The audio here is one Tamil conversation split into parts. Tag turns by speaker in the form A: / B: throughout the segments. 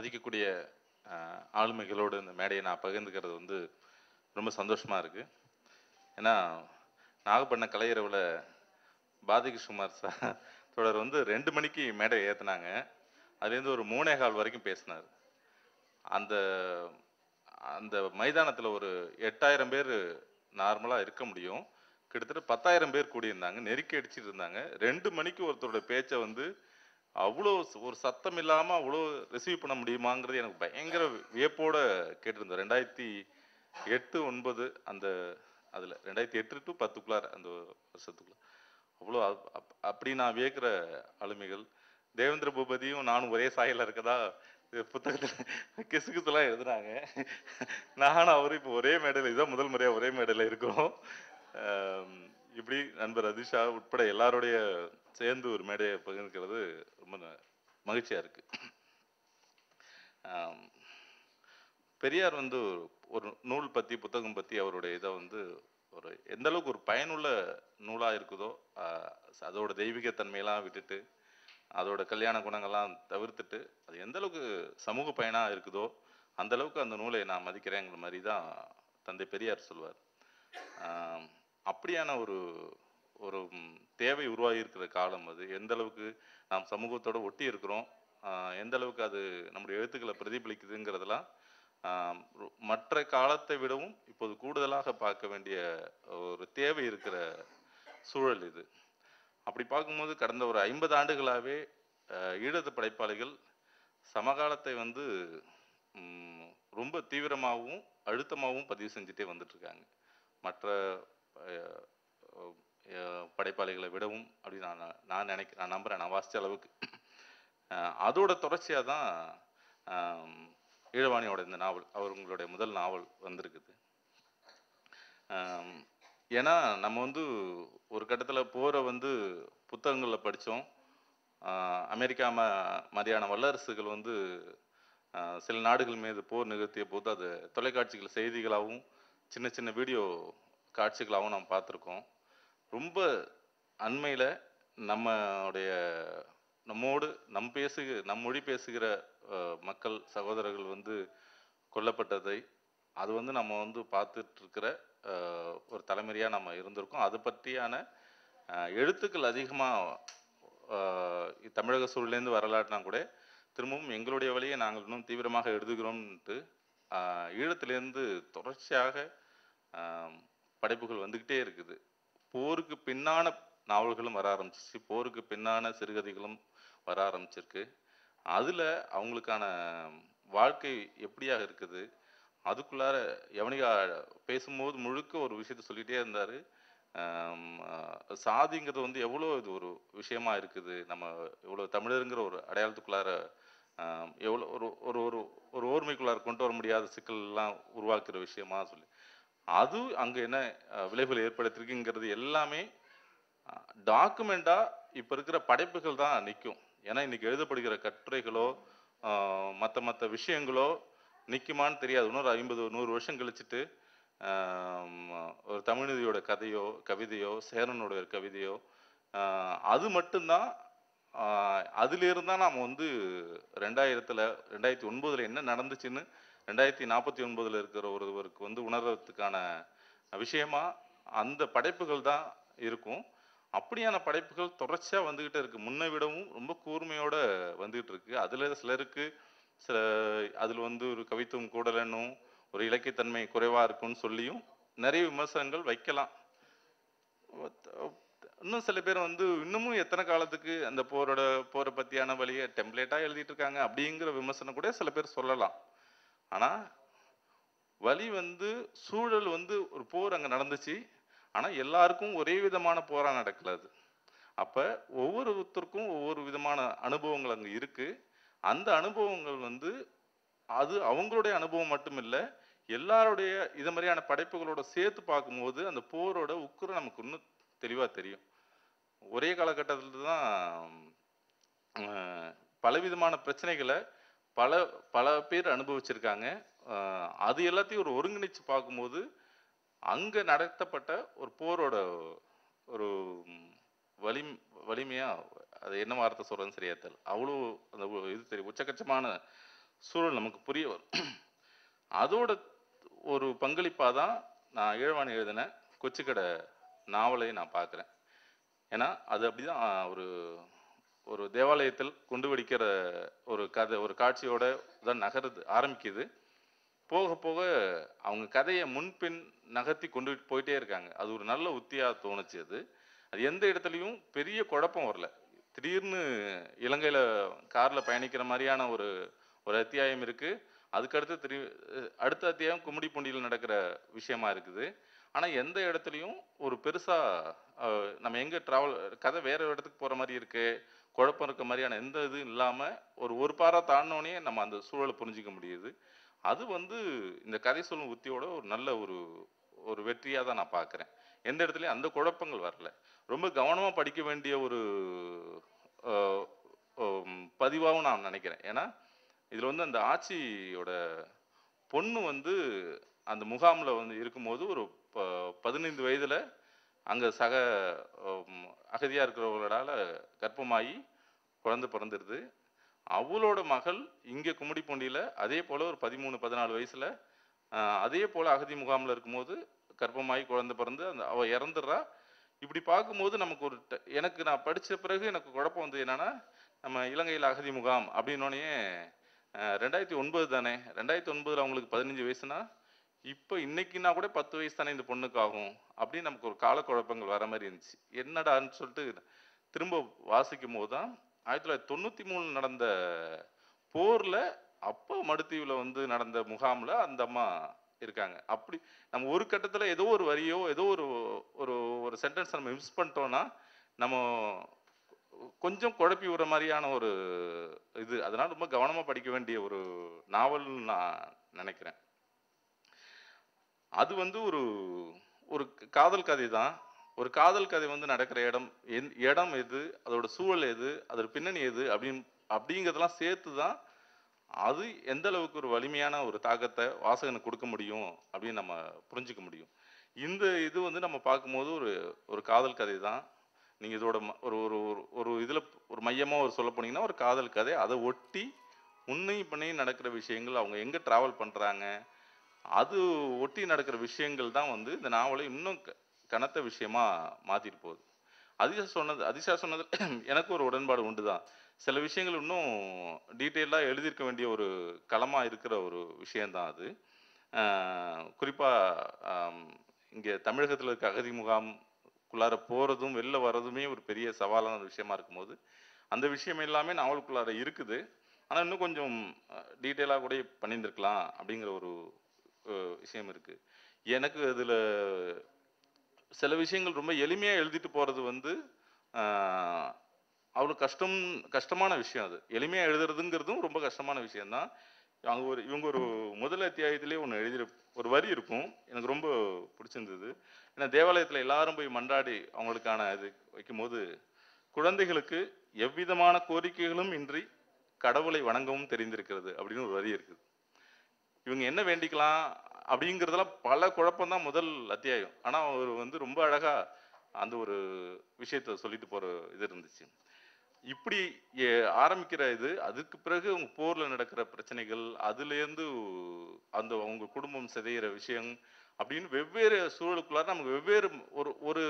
A: மதிக்கக்கூடிய அஹ், ஆளுமைகளோடு இந்த மேடையை நான் பகிர்ந்துக்கிறது வந்து ரொம்ப சந்தோஷமா இருக்கு ஏன்னா நாகப்பட்டினம் கலையரவில் பாதிகிருஷ்ணகுமார் சார் தொடர் வந்து ரெண்டு மணிக்கு மேடை ஏற்றுனாங்க அதுலேருந்து ஒரு மூணே கால் வரைக்கும் பேசினார் அந்த அந்த மைதானத்தில் ஒரு எட்டாயிரம் பேர் நார்மலாக இருக்க முடியும் கிட்டத்தட்ட பத்தாயிரம் பேர் கூடியிருந்தாங்க நெருக்கி அடிச்சிட்டு இருந்தாங்க ரெண்டு மணிக்கு ஒருத்தரோட பேச்சை வந்து அவ்வளோ ஒரு சத்தம் இல்லாமல் அவ்வளோ ரிசீவ் பண்ண முடியுமாங்கிறது எனக்கு பயங்கர வியப்போட கேட்டிருந்தேன் ரெண்டாயிரத்தி எட்டு ஒன்பது அந்த அதில் ரெண்டாயிரத்தி எட்டு டு பத்துக்குள்ளார அந்த வருஷத்துக்குள்ள அவ்வளோ அப்- அப்- அப்படி நான் வியக்கிற ஆளுமைகள் தேவேந்திர பூபதியும் நானும் ஒரே சாயலில் இருக்கதா இது புத்தகத்தில் கிசுகிசுலாம் எழுதுனாங்க நானும் அவரும் இப்போ ஒரே மேடையில் இதுதான் முதல் முறையாக ஒரே மேடையில் இருக்கிறோம் ஆம், இப்படி நண்பர் அதிஷா உட்பட எல்லாருடைய சேர்ந்து ஒரு மேடையை பகிர்ந்துக்கிறது ரொம்ப ந- மகிழ்ச்சியா இருக்கு ஆம், பெரியார் வந்து ஒரு நூல் பத்தி புத்தகம் பத்தி அவருடைய இதை வந்து ஒரு எந்த அளவுக்கு ஒரு பயனுள்ள நூலா இருக்குதோ ஆஹ், அதோட தெய்வீகத்தன்மையெல்லாம் விட்டுட்டு அதோட கல்யாண குணங்கள்லாம் தவிர்த்துட்டு அது எந்த அளவுக்கு சமூக பயனா இருக்குதோ அந்த அளவுக்கு அந்த நூலை நான் மதிக்கிறேங்கிற மாதிரி தான் தந்தை பெரியார் சொல்வார் ஆம், அப்படியான ஒரு ஒரு ம், தேவை உருவாகி இருக்கிற காலம் அது எந்த அளவுக்கு நாம் சமூகத்தோட ஒட்டி இருக்கிறோம் ஆஹ், எந்த அளவுக்கு அது நம்முடைய எழுத்துக்களை பிரதிபலிக்குதுங்கிறதெல்லாம் ஆம், ரொ- மற்ற காலத்தை விடவும் இப்போது கூடுதலாக பார்க்க வேண்டிய ஒரு தேவை இருக்கிற சூழல் இது அப்படி பார்க்கும்போது கடந்த ஒரு ஐம்பது ஆண்டுகளாகவே ஈழத்து படைப்பாளிகள் சமகாலத்தை வந்து ம், ரொம்ப தீவிரமாகவும் அழுத்தமாகவும் பதிவு செஞ்சுட்டே வந்துட்டு இருக்காங்க மற்ற அஹ், அஹ், படைப்பாளிகளை விடவும் அப்படின்னு நான் நான் நினைக்கிறேன் நான் நம்புறேன் நான் வாசிச்ச அளவுக்கு அஹ், அதோட தொடர்ச்சியாக தான் ஆம், ஈழவாணியோட இந்த நாவல் அவங்களுடைய முதல் நாவல் வந்திருக்குது ஆம், ஏன்னா நம்ம வந்து ஒரு கட்டத்தில் போரை வந்து புத்தகங்களில் படித்தோம் அமெரிக்கா ம மாதிரியான வல்லரசுகள் வந்து ஆஹ், சில நாடுகள் மீது போர் நிகழ்த்திய போது அது தொலைக்காட்சிகள் செய்திகளாகவும் சின்ன சின்ன வீடியோ காட்சிகளாகவும் நாம் பார்த்துருக்கோம் ரொம்ப அண்மையில் நம்முடைய நம்மோடு நம் பேசுக நம் மொழி பேசுகிற ஆஹ், மக்கள் சகோதரர்கள் வந்து கொல்லப்பட்டதை அது வந்து நம்ம வந்து பார்த்துட்டு இருக்கிற ஆஹ், ஒரு தலைமுறையாக நம்ம இருந்திருக்கோம் அது பற்றியான ஆஹ், எழுத்துக்கள் அதிகமாக தமிழக சூழலேருந்து வரலாற்றுனா கூட திரும்பவும் எங்களுடைய வழியை நாங்கள் இன்னும் தீவிரமாக எழுதுகிறோம்ன்ட்டு ஆஹ், ஈழத்திலேருந்து தொடர்ச்சியாக ஆம், படைப்புகள் வந்துக்கிட்டே இருக்குது போருக்கு பின்னான நாவல்களும் வர ஆரம்பிச்சிச்சு போருக்கு பின்னான சிறுகதைகளும் வர ஆரம்பிச்சிருக்கு அதில் அவங்களுக்கான வாழ்க்கை எப்படியாக இருக்குது அதுக்குள்ளார யவனிகா பேசும்போது முழுக்க ஒரு விஷயத்த சொல்லிட்டே இருந்தார் சாதிங்கிறது வந்து எவ்வளோ இது ஒரு விஷயமா இருக்குது நம்ம எவ்வளோ தமிழருங்கிற ஒரு அடையாளத்துக்குள்ளார ஆம், எவ்வளோ ஒரு ஒரு ஒரு ஒரு ஓர்மைக்குள்ளார கொண்டு வர முடியாத சிக்கல்லாம் உருவாக்குற விஷயமா சொல்லி அது அங்கே என்ன அஹ், விளைவுகள் ஏற்படுத்திருக்குங்கிறது எல்லாமே டாக்குமெண்டா இப்போ இருக்கிற படைப்புகள் தான் நிற்கும் ஏன்னா இன்னைக்கு எழுதப்படுகிற கட்டுரைகளோ மற்ற மற்ற விஷயங்களோ நிற்குமான்னு தெரியாது இன்னொரு ஐம்பது நூறு வருஷம் கழிச்சிட்டு ஆம், ஒரு தமிழ்நிதியோட கதையோ கவிதையோ சேரனோட ஒரு கவிதையோ ஆஹ், அது மட்டும்தான் ஆஹ், அதிலிருந்து தான் நாம் வந்து ரெண்டாயிரத்தில் ரெண்டாயிரத்தி ஒன்பதில் என்ன நடந்துச்சுன்னு ரெண்டாயிரத்தி நாற்பத்தி ஒன்பதில் இருக்கிற ஒருவருக்கு வந்து உணர்றதுக்கான விஷயமா அந்த படைப்புகள் தான் இருக்கும் அப்படியான படைப்புகள் தொடர்ச்சியாக வந்துக்கிட்டே இருக்கு முன்னை விடவும் ரொம்ப கூர்மையோட வந்துகிட்டு இருக்கு அதில் சிலருக்கு சில அதில் வந்து ஒரு கவித்துவம் கூடலன்னும் ஒரு இலக்கியத்தன்மை குறைவாக இருக்குன்னு சொல்லியும் நிறைய விமர்சனங்கள் வைக்கலாம் இன்னும் சில பேர் வந்து இன்னமும் எத்தனை காலத்துக்கு அந்த போரோட போரை பற்றியான வழியை டெம்ப்ளேட்டாக எழுதிட்டு இருக்காங்க அப்படிங்கிற விமர்சனம் கூட சில பேர் சொல்லலாம் ஆனால் வழி வந்து சூழல் வந்து ஒரு போர் அங்கே நடந்துச்சு ஆனால் எல்லாருக்கும் ஒரே விதமான போராக நடக்கல அது அப்போ ஒவ்வொருத்தருக்கும் ஒவ்வொரு விதமான அனுபவங்கள் அங்கே இருக்கு அந்த அனுபவங்கள் வந்து அது அவங்களுடைய அனுபவம் மட்டும் இல்லை எல்லாருடைய இது மாதிரியான படைப்புகளோட சேர்த்து பார்க்கும்போது அந்த போரோட உக்குரம் நமக்கு இன்னும் தெளிவாக தெரியும் ஒரே காலகட்டத்தில் தான் அஹ், பலவிதமான பிரச்சனைகளை பல பல பேர் அனுபவிச்சிருக்காங்க அஹ், அது எல்லாத்தையும் ஒரு ஒருங்கிணைச்சு பார்க்கும்போது அங்கே நடத்தப்பட்ட ஒரு போரோட ஒரு ம், வலி வலிமையா அது என்ன வார்த்தை சொல்றதுன்னு சரியா தெரியல அவ்வளோ அந்த ஒ- இது தெரியும் உச்சகட்சமான சூழல் நமக்கு புரிய வரும் அதோட ஒரு பங்களிப்பாக தான் நான் ஈழவாணி எழுதின கொச்சிக்கடை நாவலை நான் பார்க்குறேன் ஏன்னா அது அப்படிதான் ஒரு ஒரு தேவாலயத்தில் குண்டு வெடிக்கிற ஒரு கதை ஒரு காட்சியோட தான் நகருது ஆரம்பிக்குது போக போக அவங்க கதையை முன்பின் நகர்த்தி கொண்டு போயிட்டே இருக்காங்க அது ஒரு நல்ல உத்தியா தோணுச்சு அது அது எந்த இடத்துலையும் பெரிய குழப்பம் வரல திடீர்னு இலங்கையில கார்ல பயணிக்கிற மாதிரியான ஒரு ஒரு அத்தியாயம் இருக்கு அதுக்கடுத்து திரு அடுத்த அத்தியாயம் கும்மிடிப்பூண்டியில் நடக்கிற விஷயமா இருக்குது ஆனா எந்த இடத்துலையும் ஒரு பெருசா அஹ், நம்ம எங்க டிராவல் கதை வேற இடத்துக்கு போற மாதிரி இருக்கு குழப்பம் இருக்க மாதிரியான எந்த இதுவும் இல்லாம ஒரு ஒரு பாரா தாண்டினோடனே நம்ம அந்த சூழலை புரிஞ்சுக்க முடியுது அது வந்து இந்த கதை சொல்லும் உத்தியோட ஒரு நல்ல ஒரு ஒரு வெற்றியா தான் நான் பார்க்குறேன் எந்த இடத்துலயும் அந்த குழப்பங்கள் வரல ரொம்ப கவனமா படிக்க வேண்டிய ஒரு அஹ், உம், பதிவாகவும் நான் நினைக்கிறேன் ஏன்னா இதுல வந்து அந்த ஆட்சியோட பொண்ணு வந்து அந்த முகாம்ல வந்து இருக்கும்போது ஒரு ப- பதினைந்து வயதுல அங்க சக உம், அகதியா இருக்கிறவர்களால கர்ப்பமாகி குழந்தை பிறந்துடுது அவளோட மகள் இங்க கும்மிடிப்பூண்டியில அதே போல ஒரு பதிமூணு பதினாலு வயசுல ஆஹ், அதே போல அகதி முகாம்ல இருக்கும்போது கர்ப்பமாகி குழந்தை பிறந்து அந்த அவ இறந்துடுறா இப்படி பார்க்கும்போது நமக்கு ஒரு ட- எனக்கு நான் படிச்ச பிறகு எனக்கு குழப்பம் வந்து என்னன்னா நம்ம இலங்கையில் அகதி முகாம் அப்படின்னோடனே ரெண்டாயிரத்தி ஒன்பது தானே ரெண்டாயிரத்தி ஒன்பதுல அவங்களுக்கு பதினஞ்சு வயசுனா இப்போ இன்னைக்குன்னா கூட பத்து வயசு தானே இந்த பொண்ணுக்கு ஆகும் அப்படின்னு நமக்கு ஒரு காலக்குழப்பங்கள் வர மாதிரி இருந்துச்சு என்னடான்னு சொல்லிட்டு திரும்ப வாசிக்கும் போது தான் ஆயிரத்தி தொள்ளாயிரத்தி தொண்ணூத்தி மூணு நடந்த போர்ல அப்போ மடுத்தீவுல வந்து நடந்த முகாம்ல அந்த அம்மா இருக்காங்க அப்படி நம்ம ஒரு கட்டத்துல ஏதோ ஒரு வரியோ ஏதோ ஒரு ஒரு ஒரு சென்டென்ஸ் நம்ம மிஸ் பண்ணிட்டோம்னா நம்ம கொஞ்சம் குழப்பி விடுற மாதிரியான ஒரு இது அதனால ரொம்ப கவனமா படிக்க வேண்டிய ஒரு நாவல்னு நான் நினைக்கிறேன் அது வந்து ஒரு ஒரு காதல் கதை தான் ஒரு காதல் கதை வந்து நடக்கிற இடம் எந்- இடம் எது அதோட சூழல் எது அதோட பின்னணி எது அப்படின்னு அப்படிங்கிறதெல்லாம் சேர்த்து தான் அது எந்த அளவுக்கு ஒரு வலிமையான ஒரு தாக்கத்தை வாசகனுக்கு கொடுக்க முடியும் அப்படின்னு நம்ம புரிஞ்சுக்க முடியும் இந்த இது வந்து நம்ம பார்க்கும்போது ஒரு ஒரு காதல் கதை தான் நீங்க இதோட ம- ஒரு ஒரு ஒரு- ஒரு இதுல ஒரு மையமா ஒரு சொல்ல போனீங்கன்னா ஒரு காதல் கதை அதை ஒட்டி முன்னையும் பின்னையும் நடக்கிற விஷயங்கள் அவங்க எங்க டிராவல் பண்றாங்க அது ஒட்டி நடக்கிற விஷயங்கள் தான் வந்து இந்த நாவலை இன்னும் க- கனத்த விஷயமா மாத்திட்டு போகுது அதிசா சொன்னது அதிசா சொன்னது எனக்கு ஒரு உடன்பாடு உண்டு தான் சில விஷயங்கள் இன்னும் டீட்டெயிலாக எழுதியிருக்க வேண்டிய ஒரு களமா இருக்கிற ஒரு விஷயம்தான் அது ஆஹ் குறிப்பா ஆம், இங்க தமிழகத்துல இருக்க அகதி முகாம்குள்ளார போறதும் வெளில வர்றதுமே ஒரு பெரிய சவாலான ஒரு விஷயமா இருக்கும்போது அந்த விஷயம் எல்லாமே நாவலுக்குள்ளார இருக்குது ஆனா இன்னும் கொஞ்சம் டீட்டெயிலாக கூட பண்ணியிருந்திருக்கலாம் அப்படிங்கிற ஒரு அஹ், விஷயம் இருக்கு எனக்கு அதுல சில விஷயங்கள் ரொம்ப எளிமையா எழுதிட்டு போறது வந்து ஆஹ், அவ்வளவு கஷ்டம் கஷ்டமான விஷயம் அது எளிமையா எழுதுறதுங்கிறதும் ரொம்ப கஷ்டமான விஷயம்தான் அவங்க ஒரு இவங்க ஒரு முதல் அத்தியாயத்திலே ஒன்று எழுதி ஒரு வரி இருக்கும் எனக்கு ரொம்ப பிடிச்சிருந்தது ஏன்னா தேவாலயத்துல எல்லாரும் போய் மன்றாடி அவங்களுக்கான இது வைக்கும்போது குழந்தைகளுக்கு எவ்விதமான கோரிக்கைகளும் இன்றி கடவுளை வணங்கவும் தெரிந்திருக்கிறது அப்படின்னு ஒரு வரி இருக்குது இவங்க என்ன வேண்டிக்கலாம் அப்படிங்கிறதெல்லாம் பல குழப்பம் தான் முதல் அத்தியாயம் ஆனா அவர் வந்து ரொம்ப அழகா அந்த ஒரு விஷயத்த சொல்லிட்டு போற இது இருந்துச்சு இப்படி எ- ஆரம்பிக்கிற இது அதுக்கு பிறகு அவங்க போர்ல நடக்கிற பிரச்சனைகள் அதுல இருந்து அந்த அவங்க குடும்பம் சிதையிற விஷயம் அப்படின்னு வெவ்வேறு சூழலுக்குள்ளார நமக்கு வெவ்வேறு ஒரு ஒரு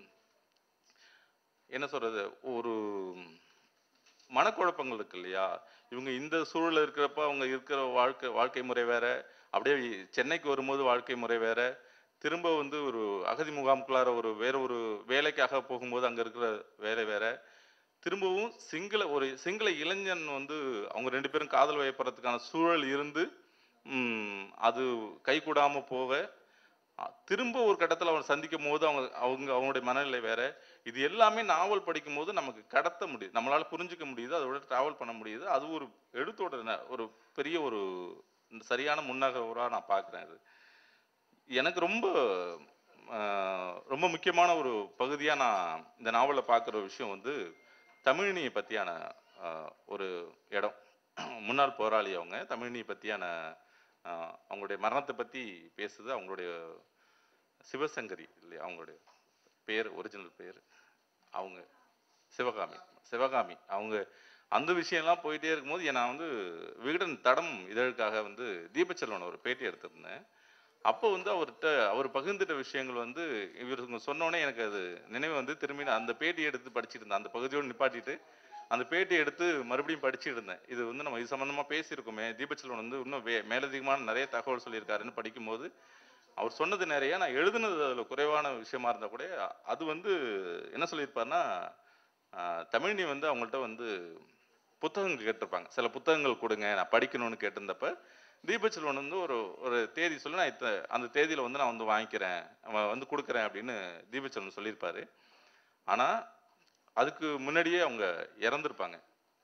A: என்ன சொல்றது ஒரு மனக்குழப்பங்கள் இருக்கு இல்லையா இவங்க இந்த சூழல்ல இருக்கிறப்ப அவங்க இருக்கிற வாழ்க்கை வாழ்க்கை முறை வேற அப்படியே சென்னைக்கு வரும்போது வாழ்க்கை முறை வேற திரும்ப வந்து ஒரு அகதி முகாமுக்குள்ளார ஒரு வேற ஒரு வேலைக்காக போகும்போது அங்க இருக்கிற வேலை வேற திரும்பவும் சிங்கள ஒரு சிங்கள இளைஞன் வந்து அவங்க ரெண்டு பேரும் காதல் வயப்படுறதுக்கான சூழல் இருந்து ம், அது கைகூடாம போக அ, திரும்ப ஒரு கட்டத்துல அவன் சந்திக்கும் போது அவங்க அவங்க அவங்களுடைய மனநிலை வேற இது எல்லாமே நாவல் படிக்கும் போது நமக்கு கடத்த முடியுது நம்மளால புரிஞ்சுக்க முடியுது அதோட டிராவல் பண்ண முடியுது அது ஒரு எழுத்தோட ந- ஒரு பெரிய ஒரு சரியான முன்னகர்வரா நான் பார்க்கிறேன் அது எனக்கு ரொம்ப ஆஹ், ரொம்ப முக்கியமான ஒரு பகுதியா நான் இந்த நாவலை பார்க்குற விஷயம் வந்து தமிழினியை பத்தியான ஆஹ், ஒரு இடம் முன்னாள் போராளி அவங்க தமிழினியை பத்தியான ஆஹ், அவங்களுடைய மரணத்தை பத்தி பேசுது அவங்களுடைய சிவசங்கரி இல்லையா அவங்களுடைய பேர் ஒரிஜினல் பேர் அவங்க சிவகாமி சிவகாமி அவங்க அந்த விஷயம்லாம் போயிட்டே இருக்கும்போது நான் வந்து விகடன் தடம் இதழுக்காக வந்து தீபச்செல்வன் ஒரு பேட்டி எடுத்திருந்தேன் அப்போ வந்து அவர்கிட்ட அவர் பகிர்ந்துட்ட விஷயங்கள் வந்து இவருங்க சொன்னோடனே எனக்கு அது நினைவு வந்து திரும்பி நான் அந்த பேட்டி எடுத்து படிச்சிட்டு இருந்தேன் அந்த பகுதியோடு நிப்பாட்டிட்டு அந்த பேட்டி எடுத்து மறுபடியும் படிச்சுட்டு இருந்தேன் இது வந்து நம்ம இது சம்மந்தமா பேசியிருக்கோமே தீபச்செல்வன் வந்து இன்னும் வே மேலதிகமான நிறைய தகவல் சொல்லியிருக்காருன்னு படிக்கும்போது அவர் சொன்னது நிறைய நான் எழுதுனது அதில் குறைவான விஷயமா இருந்தால் கூட அது வந்து என்ன சொல்லியிருப்பாருன்னா ஆஹ், தமிழினி வந்து அவங்கள்ட்ட வந்து புத்தகங்கள் கேட்டிருப்பாங்க சில புத்தகங்கள் கொடுங்க நான் படிக்கணும்னு கேட்டிருந்தப்ப தீபச்செல்வன் வந்து ஒரு ஒரு தேதி சொல்லி நான் இத்த அந்த தேதியில வந்து நான் வந்து வாங்கிக்கிறேன் அவன் வந்து கொடுக்குறேன் அப்படின்னு தீபச்செல்வன் சொல்லியிருப்பாரு ஆனா அதுக்கு முன்னாடியே அவங்க இறந்துருப்பாங்க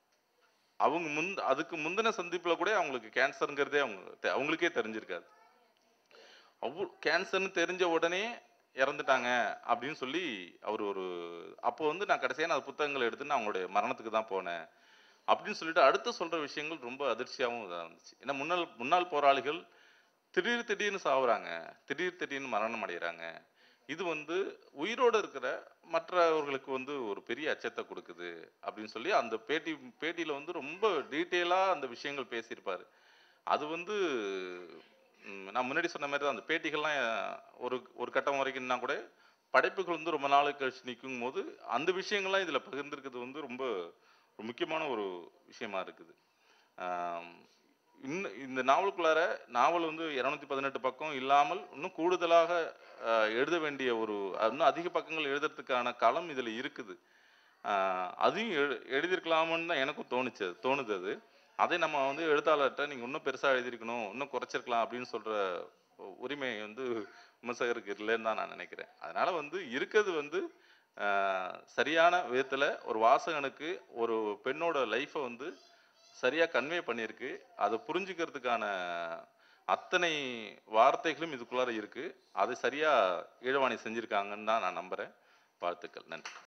A: அவங்க முன் அதுக்கு முந்தின சந்திப்புல கூட அவங்களுக்கு கேன்சருங்கிறதே அவங்க தெ- அவங்களுக்கே தெரிஞ்சிருக்காது அவ்வளோ கேன்சர்னு தெரிஞ்ச உடனே இறந்துட்டாங்க அப்படின்னு சொல்லி அவர் ஒரு அப்போ வந்து நான் கடைசியாக நான் புத்தகங்களை எடுத்து நான் அவங்களுடைய மரணத்துக்கு தான் போனேன் அப்படின்னு சொல்லிட்டு அடுத்து சொல்ற விஷயங்கள் ரொம்ப அதிர்ச்சியாகவும் இதாக இருந்துச்சு ஏன்னா முன்னாள் முன்னாள் போராளிகள் திடீர் திடீர்னு சாவுறாங்க திடீர் திடீர்னு மரணம் அடைகிறாங்க இது வந்து உயிரோடு இருக்கிற மற்றவர்களுக்கு வந்து ஒரு பெரிய அச்சத்தை கொடுக்குது அப்படின்னு சொல்லி அந்த பேட்டி பேட்டியில வந்து ரொம்ப டீட்டெயிலாக அந்த விஷயங்கள் பேசியிருப்பாரு அது வந்து ம், நான் முன்னாடி சொன்ன மாதிரி தான் அந்த பேட்டிகள்லாம் அஹ், ஒரு ஒரு கட்டம் வரைக்கும்னா கூட படைப்புகள் வந்து ரொம்ப நாள் கழிச்சு நிற்கும் போது அந்த விஷயங்கள்லாம் இதில் பகிர்ந்திருக்கிறது வந்து ரொம்ப ஒரு முக்கியமான ஒரு விஷயமா இருக்குது ஆம், இன்னும் இந்த நாவலுக்குள்ளார நாவல் வந்து இரநூத்தி பதினெட்டு பக்கம் இல்லாமல் இன்னும் கூடுதலாக அஹ், எழுத வேண்டிய ஒரு இன்னும் அதிக பக்கங்கள் எழுதுறதுக்கான களம் இதில் இருக்குது ஆஹ், அதையும் எழு எழுதியிருக்கலாமோன்னு தான் எனக்கும் தோணுச்சு அது- தோணுது அது அதை நம்ம வந்து எழுத்தாளர்கிட்ட நீங்கள் இன்னும் பெருசாக எழுதியிருக்கணும் இன்னும் குறைச்சிருக்கலாம் அப்படின்னு சொல்கிற உரிமை வந்து விமர்சகருக்கு இல்லைன்னு தான் நான் நினைக்கிறேன் அதனால வந்து இருக்கிறது வந்து ஆஹ், சரியான விதத்தில் ஒரு வாசகனுக்கு ஒரு பெண்ணோட லைஃப்பை வந்து சரியாக கன்வே பண்ணியிருக்கு அதை புரிஞ்சுக்கிறதுக்கான அத்தனை வார்த்தைகளும் இதுக்குள்ளார இருக்கு அதை சரியாக ஈழவாணி செஞ்சுருக்காங்கன்னு தான் நான் நம்புகிறேன் வாழ்த்துக்கள் நன்றி